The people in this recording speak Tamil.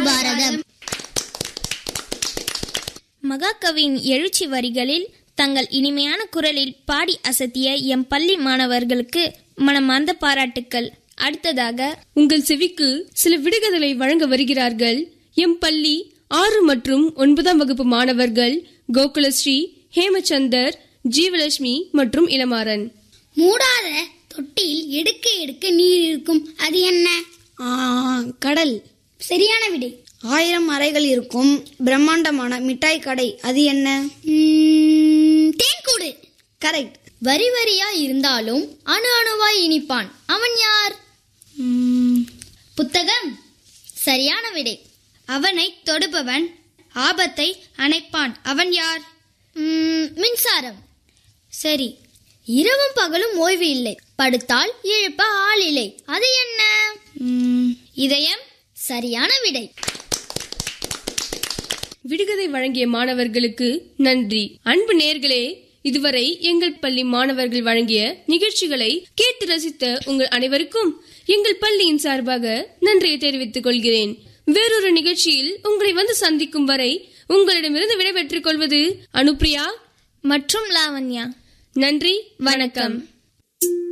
பாரதம் மகாகவியின் எழுச்சி வரிகளில் தங்கள் இனிமையான குரலில் பாடி அசத்திய எம் பள்ளி மாணவர்களுக்கு மனமார்ந்த பாராட்டுக்கள் அடுத்ததாக உங்கள் செவிக்கு சில விடுகதலை வழங்க வருகிறார்கள் எம் பள்ளி ஆறு மற்றும் ஒன்பதாம் வகுப்பு மாணவர்கள் கோகுலஸ்ரீ ஹேமச்சந்தர் ஜீவலட்சுமி மற்றும் இளமாறன் மூடாத தொட்டியில் எடுக்க எடுக்க நீர் இருக்கும் அது என்ன ஆ, கடல் சரியான விடை ஆயிரம் அறைகள் இருக்கும் பிரம்மாண்டமான மிட்டாய் கடை அது என்ன ம், தேன்கூடு கரெக்ட் வரி வரியா இருந்தாலும் அணு அணுவாய் இனிப்பான் அவன் யார் புத்தகம் சரியான விடை அவனை தொடுபவன் ஆபத்தை அணைப்பான் அவன் யார் ம், மின்சாரம் சரி இரவும் பகலும் ஓய்வு இல்லை படுத்தால் இழுப்ப ஆள் இல்லை அது என்ன ம், இதயம் சரியான விடை விடுகதை வழங்கிய மாணவர்களுக்கு நன்றி அன்பு நேர்களே இதுவரை எங்கள் பள்ளி மாணவர்கள் வழங்கிய நிகழ்ச்சிகளை கேட்டு ரசித்த உங்கள் அனைவருக்கும் எங்கள் பள்ளியின் சார்பாக நன்றியை தெரிவித்துக் கொள்கிறேன் வேறொரு நிகழ்ச்சியில் உங்களை வந்து சந்திக்கும் வரை உங்களிடமிருந்து விடைபெற்றுக் கொள்வது அனுப்ரியா மற்றும் லாவண்யா நன்றி வணக்கம்